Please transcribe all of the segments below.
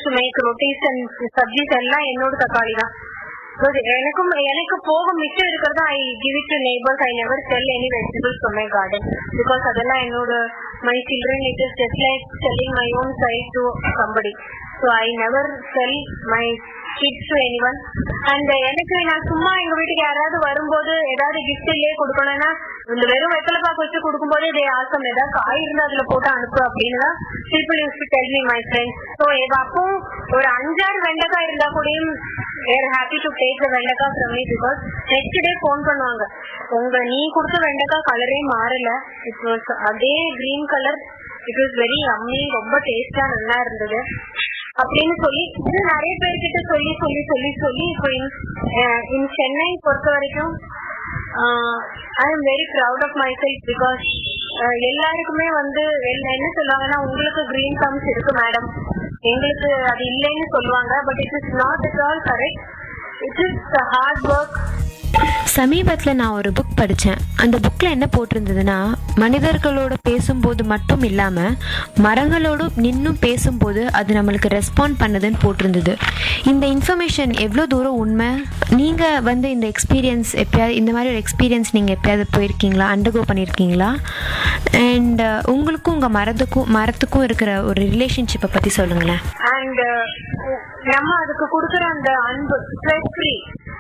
to make rotis and sabzis எல்லாம் என்னோட தக்காளி தான் Because எனக்கும் எனக்கு போக மிச்சம் இருக்கிறது I give it to neighbours I never sell any vegetables from my garden because அதெல்லாம் என்னோட my children it is just like selling my own side to somebody so I never sell my kids to anyone and எனக்கு நான் சும்மா எங்க வீட்டுக்கு யாராவது வரும்போது ஏதாவது gift இல்லையே கொடுக்கணும்னா இந்த வெறும் வெத்தலை பாக்கு வச்சு கொடுக்கும்போது இதே ஆசம் ஏதாவது காய் இருந்தா அதுல போட்டு அனுப்பு அப்படின்னு தான் people use to tell me my friends so எங்க அப்பவும் ஒரு அஞ்சாறு வெண்டைக்காய் இருந்தா கூடயும் were happy to take the vendakkai from me because next day phone பண்ணுவாங்க உங்க நீ கொடுத்த வெண்டைக்காய் கலரே மாறல இட் வாஸ் அதே green colour it was very yummy ரொம்ப டேஸ்டா நல்லா இருந்தது அப்படின்னு சொல்லி இது நிறைய பேர்கிட்ட சொல்லி சொல்லி சொல்லி சொல்லி இப்போ இன் சென்னை பொறுத்த வரைக்கும் I am very proud of myself because எல்லாருக்குமே வந்து என்ன என்ன சொல்லுவாங்கன்னா உங்களுக்கு கிரீன் தம்ஸ் இருக்கு மேடம் எங்களுக்கு அது இல்லைன்னு சொல்லுவாங்க but it is not it all correct it is hard work சமீபத்தில் நான் ஒரு புக் படித்தேன் அந்த புக்கில் என்ன போட்டிருந்ததுன்னா மனிதர்களோட பேசும்போது மட்டும் இல்லாமல் மரங்களோடு நின்னும் பேசும்போது அது நம்மளுக்கு ரெஸ்பாண்ட் பண்ணுதுன்னு போட்டிருந்தது இந்த இன்ஃபர்மேஷன் எவ்வளோ தூரம் உண்மை நீங்கள் வந்து இந்த எக்ஸ்பீரியன்ஸ் எப்பயாவது இந்த மாதிரி ஒரு எக்ஸ்பீரியன்ஸ் நீங்கள் எப்பயாவது போயிருக்கீங்களா அண்டர்கோ பண்ணியிருக்கீங்களா அண்ட் உங்களுக்கும் உங்கள் மரத்துக்கும் மரத்துக்கும் இருக்கிற ஒரு ரிலேஷன்ஷிப்பை பற்றி சொல்லுங்களேன் அண்ட் நம்ம அதுக்கு கொடுக்குற அந்த அன்பு ஸ்ட்ரெஸ் ஃப்ரீ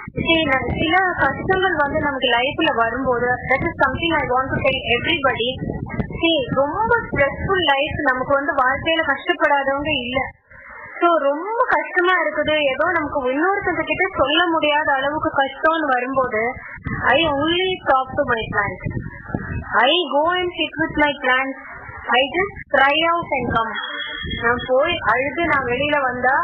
சில கஷ்டங்கள் வந்து நமக்கு லைஃப்ல வரும்போது that is something I want to tell everybody see ரொம்ப ஸ்ட்ரெஸ்ஃபுல் லைஃப் நமக்கு வந்து வாழ்க்கையில கஷ்டப்படாதவங்க இல்ல சோ ரொம்ப கஷ்டமா இருக்குது ஏதோ நமக்கு இன்னொருத்தங்க கிட்ட சொல்ல முடியாத அளவுக்கு கஷ்டம்னு வரும்போது I only talk to my plants I go and sit with my plants I just try out and come நான் போய் அழுது நான் வெளியில வந்தா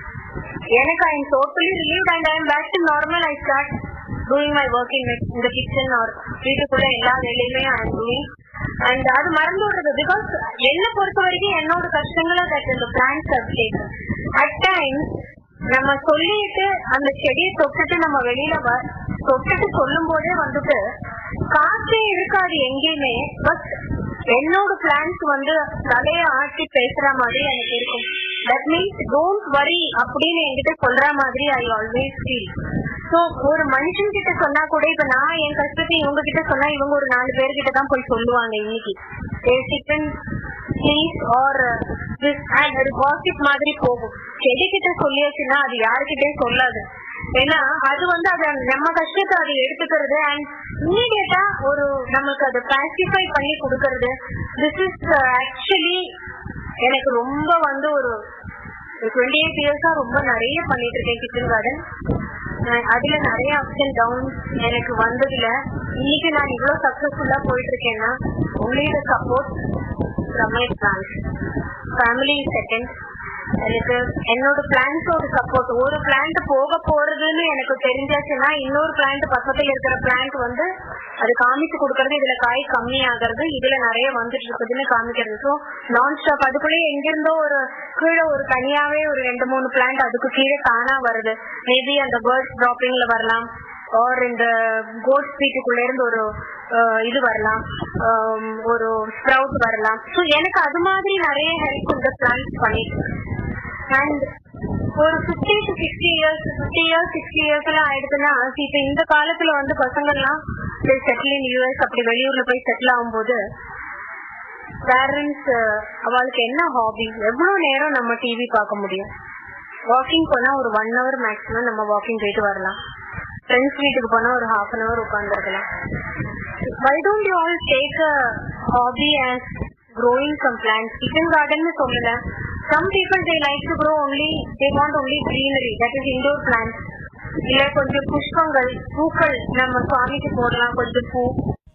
எனக்கு I am totally relieve and I am back to normal I start doing my work in இந்த kitchen R வீட்டுக்குள்ள எல்லா வேலையுமே ஐ எம் டூயிங் அண்ட் அது மறந்து விடுறது பிகாஸ் என்ன பொறுத்த வரைக்கும் என்னோட கஷ்டங்களை தட் இந்த பிளான்ஸ் டேக் அட் டைம்ஸ் நம்ம சொல்லிட்டு அந்த செடியை தொட்டுட்டு நம்ம வெளியில வ தொட்டுட்டு சொல்லும் போதே வந்துட்டு காற்றே இருக்காது எங்கேயுமே பட் என்னோட பிளான்ஸ் வந்து தலைய ஆட்டி பேசுற மாதிரி எனக்கு இருக்கும் தட் மீன்ஸ் டோன்ட் வரி அப்படின்னு என்கிட்ட சொல்ற மாதிரி ஐ ஆல்வேஸ் ஃபீல் சோ ஒரு மனுஷன் கிட்ட சொன்னா கூட இப்ப நான் என் கஷ்டத்தை இவங்க கிட்ட சொன்னா இவங்க ஒரு நாலு பேர்கிட்ட தான் போய் சொல்லுவாங்க இன்னைக்கு சிக்கன் ப்ளீஸ் ஆர் அது காசிப் மாதிரி போகும் செடி கிட்ட சொல்லியாச்சுன்னா அது யாருக்கிட்டயும் சொல்லாது ஏன்னா அது வந்து அத நம்ம கஷ்டத்தை அது எடுத்துக்கிறது அண்ட் இம்மீடியட்டா ஒரு நமக்கு அதை பாசிஃபை பண்ணி கொடுக்கறது திஸ் இஸ் ஆக்சுவலி எனக்கு ரொம்ப வந்து ஒரு டுவெண்ட்டி எயிட் இயர்ஸா ரொம்ப நிறைய பண்ணிட்டு இருக்கேன் கிச்சன் கார்டன் அதுல நிறைய அப்ஸ் அண்ட் டவுன் எனக்கு வந்ததுல இன்னைக்கு நான் இவ்வளவு சக்சஸ்ஃபுல்லா போயிட்டு இருக்கேன்னா only the support from my plants family second எனக்கு என்னோட பிளான்ஸோட சப்போர்ட் ஒரு பிளான்ட் போக போறதுன்னு எனக்கு தெரிஞ்சாச்சுன்னா இன்னொரு பிளான்ட் பக்கத்துல இருக்கிற பிளான்ட் வந்து அது காமிச்சு கொடுக்கறது இதுல காய் கம்மி ஆகிறது இதுல நிறைய வந்துட்டு இருக்குதுன்னு காமிக்கிறது ஸோ நான் ஸ்டாப் அதுக்குள்ளேயே எங்கிருந்தோ ஒரு கீழே ஒரு தனியாவே ஒரு ரெண்டு மூணு பிளான்ட் அதுக்கு கீழே தானா வருது மேபி அந்த பேர்ட்ஸ் டிராப்பிங்ல வரலாம் ஆர் இந்த கோட் ஸ்பீட்டுக்குள்ள இருந்து ஒரு இது வரலாம் ஒரு ஸ்ப்ரவுட் வரலாம் ஸோ எனக்கு அது மாதிரி நிறைய ஹெல்ப் இந்த பிளான்ஸ் பண்ணிட்டு அண்ட் ஒரு fifty to sixty years fifty years sixty years எல்லாம் ஆயிடுச்சுன்னா இப்ப இந்த காலத்துல வந்து பசங்கள்லாம் செட்டில் இன் யூஎஸ் அப்படி வெளியூர்ல போய் செட்டில் ஆகும்போது பேரண்ட்ஸ் அவளுக்கு என்ன ஹாபி எவ்வளவு நேரம் நம்ம டிவி பார்க்க முடியும் வாக்கிங் போனா ஒரு ஒன் ஹவர் மேக்ஸிமம் நம்ம வாக்கிங் போயிட்டு வரலாம் ஃப்ரெண்ட்ஸ் வீட்டுக்கு போனா ஒரு ஹாஃப் அன் ஹவர் உட்காந்துருக்கலாம் why don't you all take a hobby as growing some plants kitchen garden னு சொல்லல some people they like to grow only they want only greenery that is indoor plants இல்ல கொஞ்சம் புஷ்பங்கள் பூக்கள் நம்ம சுவாமிக்கு போடலாம் கொஞ்சம் பூ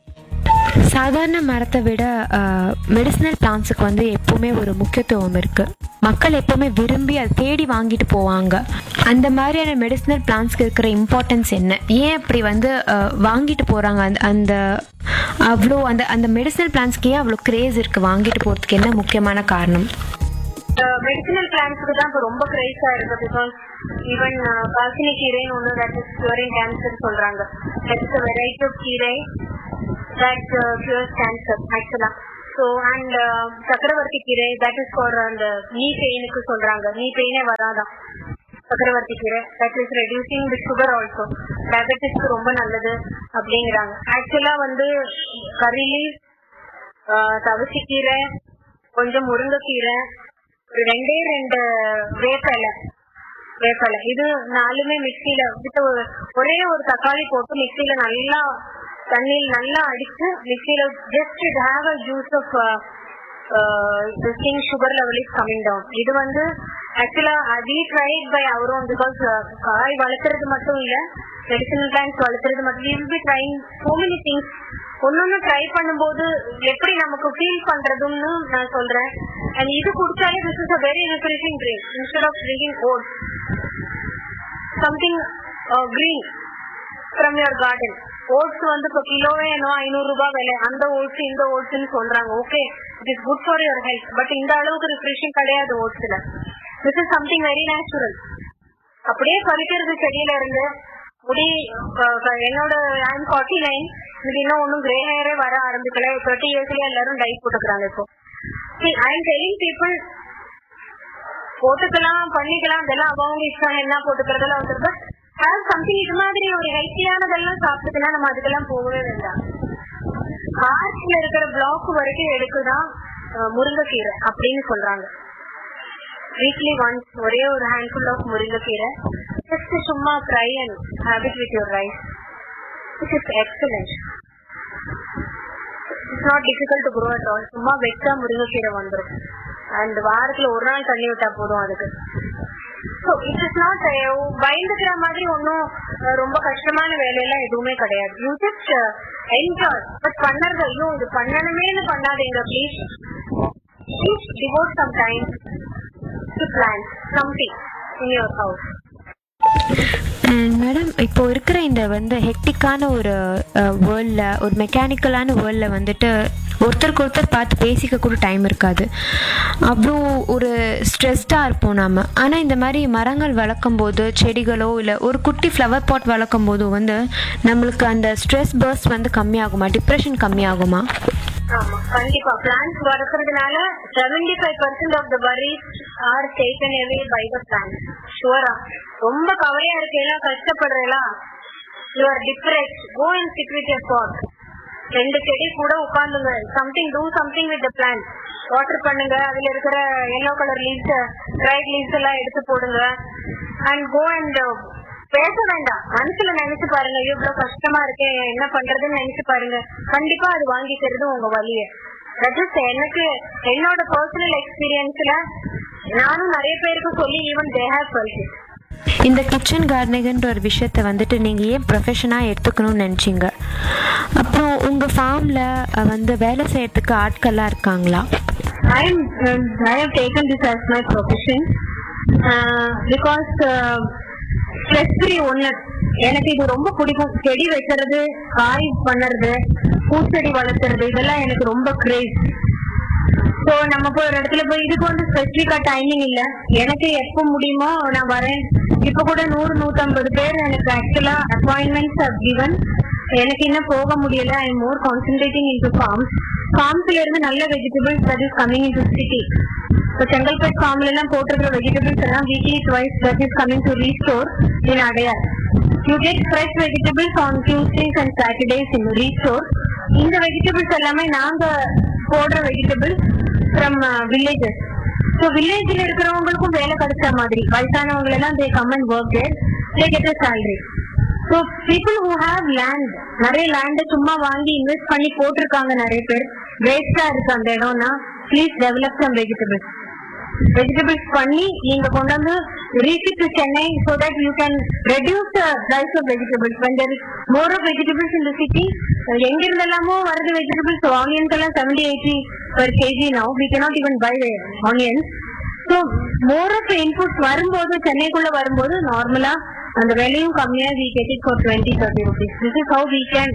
சாதாரண மரத்தை விட மெடிசினல் பிளான்ஸுக்கு வந்து எப்பவுமே ஒரு முக்கியத்துவம் இருக்கு மக்கள் எப்பவுமே விரும்பி அதை தேடி வாங்கிட்டு போவாங்க அந்த மாதிரியான மெடிசினல் பிளான்ஸ்க்கு இருக்கிற இம்பார்ட்டன்ஸ் என்ன ஏன் அப்படி வந்து அஹ், வாங்கிட்டு போறாங்க அந்த அந்த அவ்வளோ அந்த அந்த மெடிசினல் பிளான்ஸ்க்கு ஏன் அவ்வளோ கிரேஸ் இருக்கு வாங்கிட்டு போறதுக்கு என்ன முக்கியமான காரணம் மெடிசினல் பிளான்ஸ்க்கு தான் இப்போ ரொம்ப கிரைஸா இருக்கு பிகாஸ் ஈவன் காசினி கீரைன்னு ஒன்று தட் இஸ் கியூரிங் கேன்சர் சொல்றாங்க that is variety of keerai that cures cancer ஆக்சுவலா so and chakravarthi keerai that is for அந்த நீ பெயினுக்கு சொல்றாங்க நீ பெயினே வராதான் chakravarthi keerai that is reducing the sugar also டயபெட்டிஸ்க்கு ரொம்ப நல்லது அப்படிங்கிறாங்க ஆக்சுவலா வந்து கறி லீவ் தவசிக்கீரை கொஞ்சம் முருங்கைக்கீரை ஒரு ரெண்டே ரெண்டு வேப்பலை வேப்பலை இது நாலுமே மிக்சியில விட்டு ஒரு- ஒரே ஒரு தக்காளி போட்டு மிக்சியில நல்லா தண்ணியில் நல்லா அடிச்சு மிக்சியில just it have a juice of thing sugar level is coming down இது வந்து ஆக்சுவலா we tried by our own because காய் வளர்த்துறது மட்டும் இல்ல மெடிசனல் பிளான்ஸ் வளர்த்துறது மட்டும் will be trying so many things ஒன்னொன்னு ட்ரை பண்ணும்போது எப்படி நமக்கு ஃபீல் பண்றதுன்னு நான் சொல்றேன் அண்ட் இது குடிச்சாலே this is a very refreshing drink instead of drinking oats something green from your garden oats வந்து இப்போ கிலோவே என்ன ஐநூறு ரூபாய் விலை அந்த ஓட்ஸ் இந்த ஓட்ஸ்னு சொல்றாங்க okay it is good for your health but இந்த அளவுக்கு ரிஃப்ரெஷிங் கிடையாது ஓட்ஸ்ல this is something very natural அப்படியே பறிக்கிறது செடியில இருந்து முடி அஹ், அஹ், என்னோட ஐம் ஃபார்ட்டி நைன் இது இன்னும் ஒன்றும் கிரே ஹேரே வர ஆரம்பிக்கல தேர்ட்டி இயர்ஸ்ல எல்லாரும் டை போட்டுக்கிறாங்க இப்போ ஐ எம் டெலிங் பீப்புள் போட்டுக்கலாம் பண்ணிக்கலாம் இதெல்லாம் அவங்க இஷ்டம் என்ன போட்டுக்கிறதெல்லாம் வந்து பட் ஹேவ் சம்திங் இது மாதிரி ஒரு ஹெல்த்தியானதெல்லாம் சாப்பிட்டுக்கலாம் நம்ம அதுக்கெல்லாம் போகவே வேண்டாம் ஹார்ட்ல இருக்கிற பிளாக் வரைக்கும் எடுக்குதான் அஹ், முருங்கைக்கீரை அப்படின்னு சொல்றாங்க வீக்லி ஒன்ஸ் ஒரே ஒரு ஹேண்ட்ஃபுல் ஆஃப் முருங்கைக்கீரை ஜஸ்ட் சும்மா fry and habit with your rice it is excellent it's not difficult to grow at all சும்மா வெச்சா முருங்கைக்கீரை வந்துடும் அண்ட் வாரத்துல ஒரு நாள் தண்ணி விட்டா போதும் அதுக்கு ஸோ இட் இஸ் நாட் பயந்துக்கிற மாதிரி ஒன்றும் ரொம்ப கஷ்டமான வேலையெல்லாம் எதுவுமே கிடையாது யூ ஜஸ்ட் என்ஜாய் பட் பண்ணறது ஐயோ இது பண்ணணுமேனு பண்ணாதீங்க please please devote some time to plant something in your house madam இப்போ இருக்கிற இந்த வந்து ஹெக்டிக்கான ஒரு வேர்ல்டில் ஒரு மெக்கானிக்கலான வேர்ல்டில் வந்துட்டு ஒருத்தருக்கு ஒருத்தர் பார்த்து பேசிக்க கூட டைம் இருக்காது அவ்வளோ ஒரு ஸ்ட்ரெஸ்டாக இருப்போம் நாம் ஆனால் இந்த மாதிரி மரங்கள் வளர்க்கும் போது செடிகளோ இல்லை ஒரு குட்டி ஃப்ளவர் பாட் வளர்க்கும் போதோ வந்து நம்மளுக்கு அந்த ஸ்ட்ரெஸ் பர்ஸ்ட் வந்து கம்மியாகுமா டிப்ரெஷன் கம்மியாகுமா ஆமா கண்டிப்பா பிளான்ஸ் வளர்க்கறதுனால seventy five percent of the worries are taken away by the plants ஷுவரா ரொம்ப கவலையா இருக்கேலாம் கஷ்டப்படுறேலாம் you are depress go and sit with your pot ரெண்டு செடி கூட உட்காந்துங்க something do something with the plant water பண்ணுங்க அதுல இருக்கிற yellow colour leaves dried leaves எல்லாம் எடுத்து போடுங்க அண்ட் கோ அண்ட் பேச வேண்டாம் மனசுல நினைச்சு பாருங்க ஐயோ, இவ்வளவு கஷ்டமா இருக்கே என்ன பண்றதுன்னு நினைச்சு பாருங்க கண்டிப்பா அது வாங்கிக்கிறது உங்க வழிய தட் இஸ் எனக்கு என்னோட பர்சனல் எக்ஸ்பீரியன்ஸ்ல நானும் நிறைய பேருக்கு சொல்லி ஈவன் தே ஹேவ் சொல்லிட்டு இந்த கிச்சன் கார்டனிங்ன்ற ஒரு விஷயத்த வந்துட்டு நீங்கள் ஏன் ப்ரொஃபஷனாக எடுத்துக்கணும்னு நினச்சிங்க அப்புறம் உங்கள் ஃபார்மில் வந்து வேலை செய்யறதுக்கு ஆட்கள்லாம் இருக்காங்களா I am um, I have taken this as my profession uh, because uh, stress free ஒண்ணு எனக்கு இது ரொம்ப பிடிக்கும் செடி வைக்கிறது காய் பண்ணுறது பூச்செடி வளர்த்துறது இதெல்லாம் எனக்கு ரொம்ப கிரேஸ் ஸோ நம்ம போய் ஒரு இடத்துல போய் இதுக்கு வந்து ஸ்பெசிஃபிக்கா டைமிங் இல்ல எனக்கு எப்போ முடியுமோ நான் வரேன் இப்ப கூட நூறு நூத்தம்பது பேர் எனக்கு ஆக்சுவலா அப்பாயின்மெண்ட்ஸ் ஹவ் given எனக்கு இன்னும் போக முடியல I am more concentrating into farms ஃபார்ம்ஸ்ல இருந்து நல்ல vegetables that is coming into city இப்போ செங்கல்பேட் ஃபார்ம்ல எல்லாம் போட்டிருக்கிற வெஜிடபிள்ஸ் எல்லாம் weekly twice that is coming to restore in Adyar you get fresh vegetables on Tuesdays and Saturdays in restore இந்த vegetables எல்லாமே நாங்க போடுற வெஜிடபிள்ஸ் ஃப்ரம் வில்லேஜஸ் ஸோ வில்லேஜ்ல இருக்கிறவங்களுக்கும் வேலை கிடைச்ச மாதிரி வயசானவங்க எல்லாம் they come and work there they get a salary so people who have land நிறைய லேண்ட் சும்மா வாங்கி இன்வெஸ்ட் பண்ணி போட்டிருக்காங்க நிறைய பேர் வேஸ்டா இருக்கு அந்த இடம்னா please develop some vegetables vegetables பண்ணி நீங்க கொண்டு வந்து reach to Chennai so that you can reduce the price of vegetables when there is more of vegetables in the city எங்க இருந்தெல்லாமோ வருது வெஜிடபிள்ஸ் ஆனியன்ஸ் எல்லாம் seventy eighty per kg now we cannot even buy onions so more of inputs வரும்போது சென்னைக்குள்ள வரும்போது நார்மலா அந்த விலையும் கம்மியா we get it for twenty thirty rupees this is how we can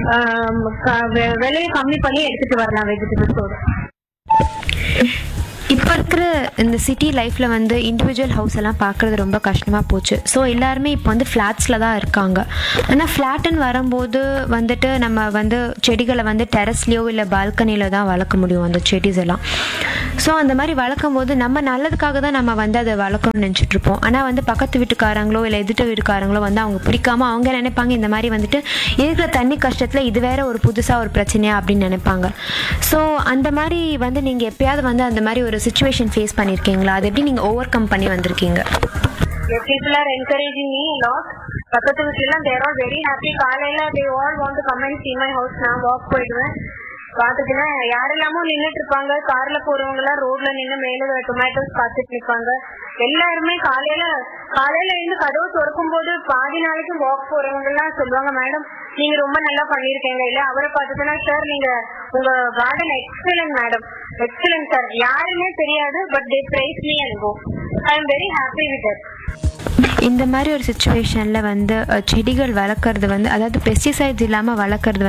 விலையை கம்மி பண்ணி எடுத்துட்டு வரலாம் வெஜிடபிள்ஸோட இப்போ இருக்கிற இந்த சிட்டி லைஃப்பில் வந்து இண்டிவிஜுவல் ஹவுஸ் எல்லாம் பார்க்குறது ரொம்ப கஷ்டமாக போச்சு ஸோ எல்லாருமே இப்போ வந்து ஃப்ளாட்ஸில் தான் இருக்காங்க ஆனால் ஃப்ளாட்டுன்னு வரும்போது வந்துட்டு நம்ம வந்து செடிகளை வந்து டெரஸ்லேயோ இல்லை பால்கனியில் தான் வளர்க்க முடியும் அந்த செடிஸ் எல்லாம் ஸோ அந்த மாதிரி வளர்க்கும் போது நம்ம நல்லதுக்காக தான் நம்ம வந்து அதை வளர்க்கணும்னு நினச்சிட்டு இருப்போம் ஆனால் வந்து பக்கத்து வீட்டுக்காரங்களோ இல்லை எதிர்த்த வீட்டுக்காரங்களோ வந்து அவங்க பிடிக்காம அவங்க நினைப்பாங்க இந்த மாதிரி வந்துட்டு இருக்கிற தண்ணி கஷ்டத்தில் இது வேற ஒரு புதுசாக ஒரு பிரச்சனையா அப்படின்னு நினைப்பாங்க ஸோ அந்த மாதிரி வந்து நீங்கள் எப்பயாவது வந்து அந்த மாதிரி ஒரு சுச்சுவேஷன் ஃபேஸ் பண்ணியிருக்கீங்களா அது எப்படி நீங்கள் ஓவர் கம் பண்ணி வந்திருக்கீங்க people are encouraging me a lot பக்கத்து வீட்டுல எல்லாம் தேர் ஆல் வெரி ஹாப்பி காலையில they all want to come and see my house நான் வாக் போயிடுவேன் பாத்துக்கினா யாரெல்லாமோ நின்னுட்டு இருப்பாங்க கார்ல போறவங்க எல்லாம் ரோட்ல நின்னு மேல டொமேட்டோஸ் பார்த்துட்டு நிப்பாங்க எல்லாருமே காலையில காலையில இருந்து கதவு திறக்கும் போது பாதி நாளைக்கு வாக் போறவங்க எல்லாம் சொல்லுவாங்க மேடம் நீங்க ரொம்ப நல்லா பண்ணிருக்கீங்க இல்ல அவரை பார்த்துட்டுனா சார் நீங்க உங்க garden excellent madam excellent sir யாருமே தெரியாது but they praise me and go I am very happy with that இந்த மாதிரி ஒரு சுச்சுவேஷனில் வந்து அஹ், செடிகள் வளர்க்குறது வந்து அதாவது பெஸ்டிசைட்ஸ் இல்லாமல் வளர்க்குறது